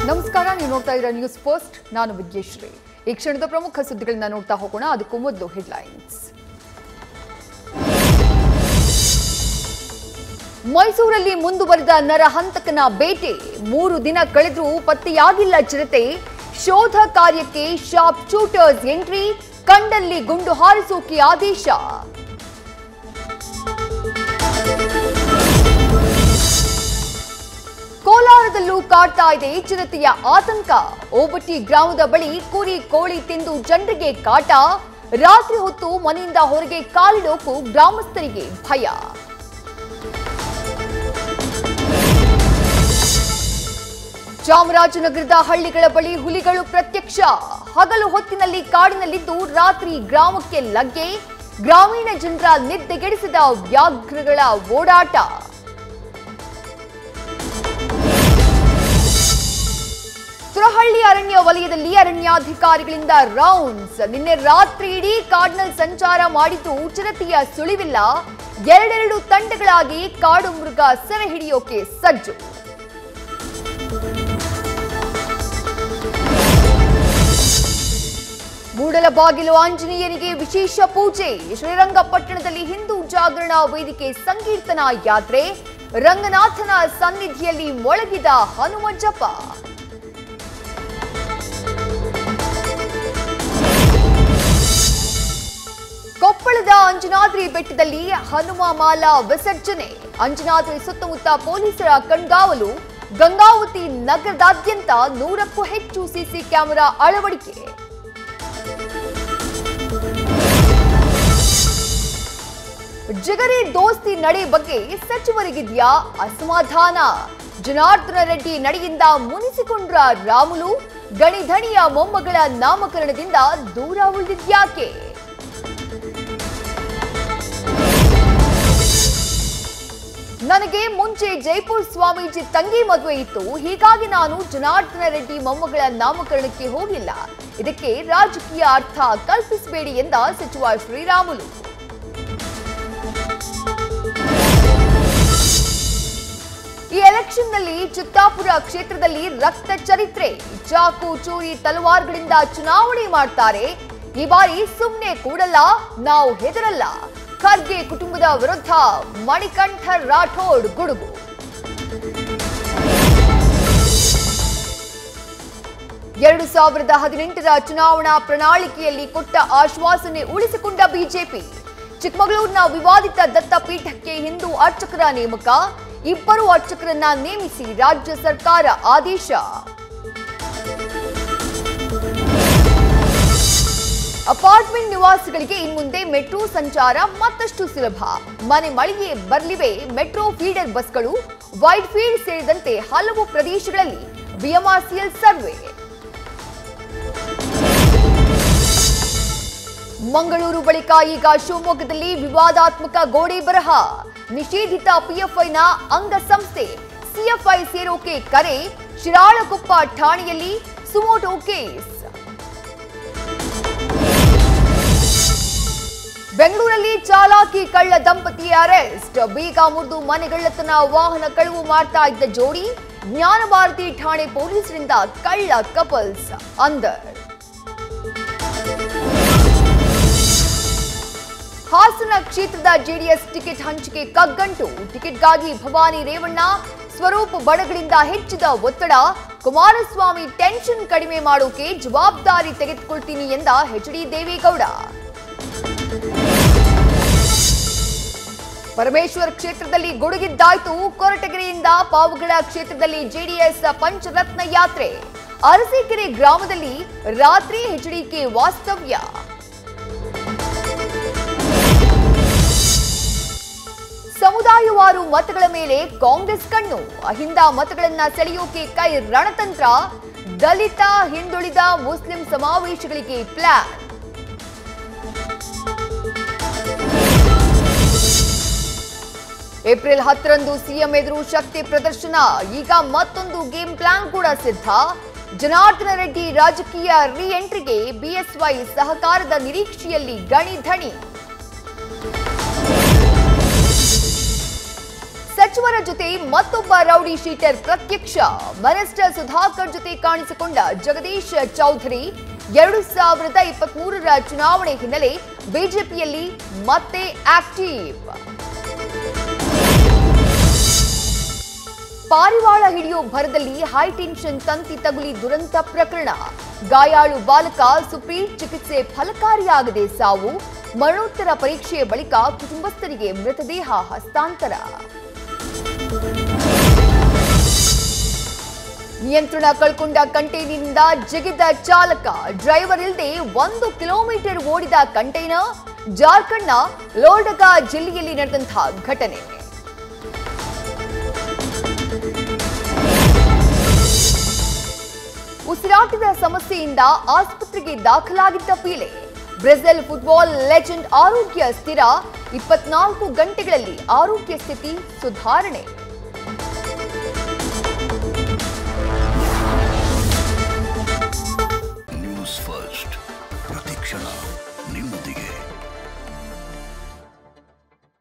ನಮಸ್ಕಾರ ನೀವು ನೋಡ್ತಾ ಇದ್ದೀರಾ ನ್ಯೂಸ್ ಪೋಸ್ಟ್ ನಾನು ವಿದ್ಯಶ್ರೀ ಈ ಕ್ಷಣದ ಪ್ರಮುಖ ಸುದ್ದಿಗಳನ್ನ ನೋಡ್ತಾ ಹೋಗೋಣ ಅದಕ್ಕೂ ಮೊದಲು ಹೆಡ್ಲೈನ್ಸ್ ಮೈಸೂರಲ್ಲಿ ಮುಂದುವರೆದ ನರಹಂತಕನ ಬೇಟೆ ಮೂರು ದಿನ ಕಳೆದರೂ ಪತ್ತೆಯಾಗಿಲ್ಲ ಚಿರತೆ ಶೋಧ ಕಾರ್ಯಕ್ಕೆ ಶಾಪ್ ಶೂಟರ್ಸ್ ಎಂಟ್ರಿ ಕಂಡಲ್ಲಿ ಗುಂಡು ಹಾರಿಸೋಕೆ ಆದೇಶ ಕೋಲಾರದಲ್ಲೂ ಕಾಡ್ತಾ ಇದೆ ಚಿರತೆಯ ಆತಂಕ ಓಬಟ್ಟಿ ಗ್ರಾಮದ ಬಳಿ ಕುರಿ ಕೋಳಿ ತಿಂದು ಜನರಿಗೆ ಕಾಟ ರಾತ್ರಿ ಹೊತ್ತು ಮನೆಯಿಂದ ಹೊರಗೆ ಕಾಲಿಡೋಕು ಗ್ರಾಮಸ್ಥರಿಗೆ ಭಯ ಚಾಮರಾಜನಗರದ ಹಳ್ಳಿಗಳ ಬಳಿ ಹುಲಿಗಳು ಪ್ರತ್ಯಕ್ಷ ಹಗಲು ಹೊತ್ತಿನಲ್ಲಿ ಕಾಡಿನಲ್ಲಿದ್ದು ರಾತ್ರಿ ಗ್ರಾಮಕ್ಕೆ ಲಗ್ಗೆ ಗ್ರಾಮೀಣ ಜನರ ನಿದ್ದೆಗೆಡಿಸಿದ ವ್ಯಾಘ್ರಗಳ ಓಡಾಟ ತುರಹಳ್ಳಿ ಅರಣ್ಯ ವಲಯದಲ್ಲಿ ಅರಣ್ಯಾಧಿಕಾರಿಗಳಿಂದ ರೌಂಡ್ಸ್ ನಿನ್ನೆ ರಾತ್ರಿ ಇಡೀ ಕಾಡಿನಲ್ಲಿ ಸಂಚಾರ ಮಾಡಿದ್ದು ಚಿರತೆಯ ಸುಳಿವಿಲ್ಲ ಎರಡೆರಡು ತಂಡಗಳಾಗಿ ಕಾಡು ಮೃಗ ಸೆರೆ ಹಿಡಿಯೋಕೆ ಸಜ್ಜು ಮೂಡಲಬಾಗಿಲು ಆಂಜನೇಯನಿಗೆ ವಿಶೇಷ ಪೂಜೆ ಶ್ರೀರಂಗಪಟ್ಟಣದಲ್ಲಿ ಹಿಂದೂ ಜಾಗರಣ ವೇದಿಕೆ ಸಂಕೀರ್ತನ ಯಾತ್ರೆ ರಂಗನಾಥನ ಸನ್ನಿಧಿಯಲ್ಲಿ ಮೊಳಗಿದ ಹನುಮ ಜಪ ಕೊಪ್ಪಳದ ಅಂಜನಾದ್ರಿ ಬೆಟ್ಟದಲ್ಲಿ ಹನುಮ ಮಾಲಾ ವಿಸರ್ಜನೆ ಅಂಜನಾದ್ರಿ ಸುತ್ತಮುತ್ತ ಪೊಲೀಸರ ಕಣ್ಗಾವಲು ಗಂಗಾವತಿ ನಗರದಾದ್ಯಂತ ನೂರಕ್ಕೂ ಹೆಚ್ಚು ಸಿಸಿ ಕ್ಯಾಮೆರಾ ಅಳವಡಿಕೆ ಜಿಗರಿ ದೋಸ್ತಿ ನಡೆ ಬಗ್ಗೆ ಸಚಿವರಿಗಿದ್ಯಾ ಅಸಮಾಧಾನ ಜನಾರ್ದನ ರೆಡ್ಡಿ ನಡೆಯಿಂದ ಮುನಿಸಿಕೊಂಡ್ರ ರಾಮುಲು ಗಣಿಧಣಿಯ ಮೊಮ್ಮಗಳ ನಾಮಕರಣದಿಂದ ದೂರ ಉಳಿದಿದ್ಯಾಕೆ ನನಗೆ ಮುಂಚೆ ಜೈಪುರ್ ಸ್ವಾಮೀಜಿ ತಂಗಿ ಮದುವೆ ಇತ್ತು ಹೀಗಾಗಿ ನಾನು ಜನಾರ್ದನ ರೆಡ್ಡಿ ಮೊಮ್ಮಗಳ ನಾಮಕರಣಕ್ಕೆ ಹೋಗಿಲ್ಲ ಇದಕ್ಕೆ ರಾಜಕೀಯ ಅರ್ಥ ಕಲ್ಪಿಸಬೇಡಿ ಎಂದ ಸಚಿವ ಶ್ರೀರಾಮುಲು ಈ ಎಲೆಕ್ಷನ್ನಲ್ಲಿ ಚಿತ್ತಾಪುರ ಕ್ಷೇತ್ರದಲ್ಲಿ ರಕ್ತ ಚರಿತ್ರೆ ಚಾಕು ಚೂರಿ ತಲವಾರ್ಗಳಿಂದ ಚುನಾವಣೆ ಮಾಡ್ತಾರೆ ಈ ಬಾರಿ ಸುಮ್ಮನೆ ಕೂಡಲ್ಲ ನಾವು ಹೆದರಲ್ಲ ಖರ್ಗೆ ಕುಟುಂಬದ ವಿರುದ್ಧ ಮಣಿಕಂಠ ರಾಠೋಡ್ ಗುಡುಗು ಎರಡು ಸಾವಿರದ ಹದಿನೆಂಟರ ಚುನಾವಣಾ ಪ್ರಣಾಳಿಕೆಯಲ್ಲಿ ಕೊಟ್ಟ ಆಶ್ವಾಸನೆ ಉಳಿಸಿಕೊಂಡ ಬಿಜೆಪಿ ಚಿಕ್ಕಮಗಳೂರಿನ ವಿವಾದಿತ ದತ್ತಪೀಠಕ್ಕೆ ಹಿಂದೂ ಅರ್ಚಕರ ನೇಮಕ ಇಬ್ಬರು ಅರ್ಚಕರನ್ನ ನೇಮಿಸಿ ರಾಜ್ಯ ಸರ್ಕಾರ ಆದೇಶ ಅಪಾರ್ಟ್ಮೆಂಟ್ ನಿವಾಸಿಗಳಿಗೆ ಇನ್ಮುಂದೆ ಮೆಟ್ರೋ ಸಂಚಾರ ಮತ್ತಷ್ಟು ಸುಲಭ ಮನೆ ಮಳಿಗೆ ಬರಲಿವೆ ಮೆಟ್ರೋ ಫೀಡರ್ ಬಸ್ಗಳು ವೈಡ್ ಫೀಲ್ಡ್ ಸೇರಿದಂತೆ ಹಲವು ಪ್ರದೇಶಗಳಲ್ಲಿ ಬಿಎಂಆರ್ಸಿಎಲ್ ಸರ್ವೆ ಮಂಗಳೂರು ಬಳಿಕ ಈಗ ಶಿವಮೊಗ್ಗದಲ್ಲಿ ವಿವಾದಾತ್ಮಕ ಗೋಡೆ ಬರಹ ನಿಷೇಧಿತ ಪಿಎಫ್ಐನ ಅಂಗಸಂಸ್ಥೆ ಸಿಎಫ್ಐ ಸೇರೋಕೆ ಕರೆ ಶಿರಾಳಕೊಪ್ಪ ಠಾಣೆಯಲ್ಲಿ ಸುಮೋಟೋ ಕೇಸ್ ಬೆಂಗಳೂರಲ್ಲಿ ಚಾಲಾಕಿ ಕಳ್ಳ ದಂಪತಿ ಅರೆಸ್ಟ್ ಬೀಗ ಮುರಿದು ಮನೆಗಳ್ಳತನ ವಾಹನ ಕಳುವು ಮಾಡ್ತಾ ಇದ್ದ ಜೋಡಿ ಜ್ಞಾನಭಾರತಿ ಠಾಣೆ ಪೊಲೀಸರಿಂದ ಕಳ್ಳ ಕಪಲ್ಸ್ ಅಂದರ್ ಹಾಸನ ಕ್ಷೇತ್ರದ ಜೆಡಿಎಸ್ ಟಿಕೆಟ್ ಹಂಚಿಕೆ ಕಗ್ಗಂಟು ಟಿಕೆಟ್ಗಾಗಿ ಭವಾನಿ ರೇವಣ್ಣ ಸ್ವರೂಪ್ ಬಡಗಳಿಂದ ಹೆಚ್ಚಿದ ಒತ್ತಡ ಕುಮಾರಸ್ವಾಮಿ ಟೆನ್ಷನ್ ಕಡಿಮೆ ಮಾಡೋಕೆ ಜವಾಬ್ದಾರಿ ತೆಗೆದುಕೊಳ್ತೀನಿ ಎಂದ ಎಚ್ ಡಿ ದೇವೇಗೌಡ ಪರಮೇಶ್ವರ್ ಕ್ಷೇತ್ರದಲ್ಲಿ ಗುಡುಗಿದ್ದಾಯ್ತು ಕೊರಟಗೆರೆಯಿಂದ ಪಾವಗಡ ಕ್ಷೇತ್ರದಲ್ಲಿ ಜೆಡಿಎಸ್ ಪಂಚರತ್ನ ಯಾತ್ರೆ ಅರಸೀಕೆರೆ ಗ್ರಾಮದಲ್ಲಿ ರಾತ್ರಿ ಎಚ್ಡಿಕೆ ವಾಸ್ತವ್ಯ ಸಮುದಾಯವಾರು ಮತಗಳ ಮೇಲೆ ಕಾಂಗ್ರೆಸ್ ಕಣ್ಣು ಅಹಿಂದ ಮತಗಳನ್ನ ಸೆಳೆಯೋಕೆ ಕೈ ರಣತಂತ್ರ ದಲಿತ ಹಿಂದುಳಿದ ಮುಸ್ಲಿಂ ಸಮಾವೇಶಗಳಿಗೆ ಪ್ಲಾನ್ ಏಪ್ರಿಲ್ ಹತ್ತರಂದು ಸಿಎಂ ಎದುರು ಶಕ್ತಿ ಪ್ರದರ್ಶನ ಈಗ ಮತ್ತೊಂದು ಗೇಮ್ ಪ್ಲಾನ್ ಕೂಡ ಸಿದ್ಧ ಜನಾರ್ದನ ರೆಡ್ಡಿ ರಾಜಕೀಯ ರಿ ಎಂಟ್ರಿಗೆ ಬಿಎಸ್ವೈ ಸಹಕಾರದ ನಿರೀಕ್ಷೆಯಲ್ಲಿ ಗಣಿ ಧಣಿ ಸಚಿವರ ಜೊತೆ ಮತ್ತೊಬ್ಬ ರೌಡಿ ಶೀಟರ್ ಪ್ರತ್ಯಕ್ಷ ಮಿನಿಸ್ಟರ್ ಸುಧಾಕರ್ ಜೊತೆ ಕಾಣಿಸಿಕೊಂಡ ಜಗದೀಶ್ ಚೌಧರಿ ಎರಡು ಸಾವಿರದ ಇಪ್ಪತ್ತ್ ಮೂರರ ಚುನಾವಣೆ ಹಿನ್ನೆಲೆ ಬಿಜೆಪಿಯಲ್ಲಿ ಮತ್ತೆ ಆಕ್ಟಿವ್ ಪಾರಿವಾಳ ಹಿಡಿಯೋ ಭರದಲ್ಲಿ ಹೈಟೆನ್ಷನ್ ತಂತಿ ತಗುಲಿ ದುರಂತ ಪ್ರಕರಣ ಗಾಯಾಳು ಬಾಲಕ ಸುಪ್ರೀಂ ಚಿಕಿತ್ಸೆ ಫಲಕಾರಿಯಾಗದೆ ಸಾವು ಮರಣೋತ್ತರ ಪರೀಕ್ಷೆಯ ಬಳಿಕ ಕುಟುಂಬಸ್ಥರಿಗೆ ಮೃತದೇಹ ಹಸ್ತಾಂತರ ನಿಯಂತ್ರಣ ಕಳ್ಕೊಂಡ ಕಂಟೈನರ್ನಿಂದ ಜಿಗಿದ ಚಾಲಕ ಡ್ರೈವರ್ ಇಲ್ಲದೆ ಒಂದು ಕಿಲೋಮೀಟರ್ ಓಡಿದ ಕಂಟೈನರ್ ಜಾರ್ಖಂಡ್ನ ಲೋರ್ಡಗಾ ಜಿಲ್ಲೆಯಲ್ಲಿ ನಡೆದಂತಹ ಘಟನೆ ಉಸಿರಾಟದ ಸಮಸ್ಯೆಯಿಂದ ಆಸ್ಪತ್ರೆಗೆ ದಾಖಲಾಗಿದ್ದ ಪೀಳೆ ಬ್ರೆಜಿಲ್ ಫುಟ್ಬಾಲ್ ಲೆಜೆಂಡ್ ಆರೋಗ್ಯ ಸ್ಥಿರ ಇಪ್ಪತ್ನಾಲ್ಕು ಗಂಟೆಗಳಲ್ಲಿ ಆರೋಗ್ಯ ಸ್ಥಿತಿ ಸುಧಾರಣೆ ನ್ಯೂಸ್ ಫಸ್ಟ್ ಪ್ರತಿಕ್ಷಣ ನಿಮ್ಮೊಂದಿಗೆ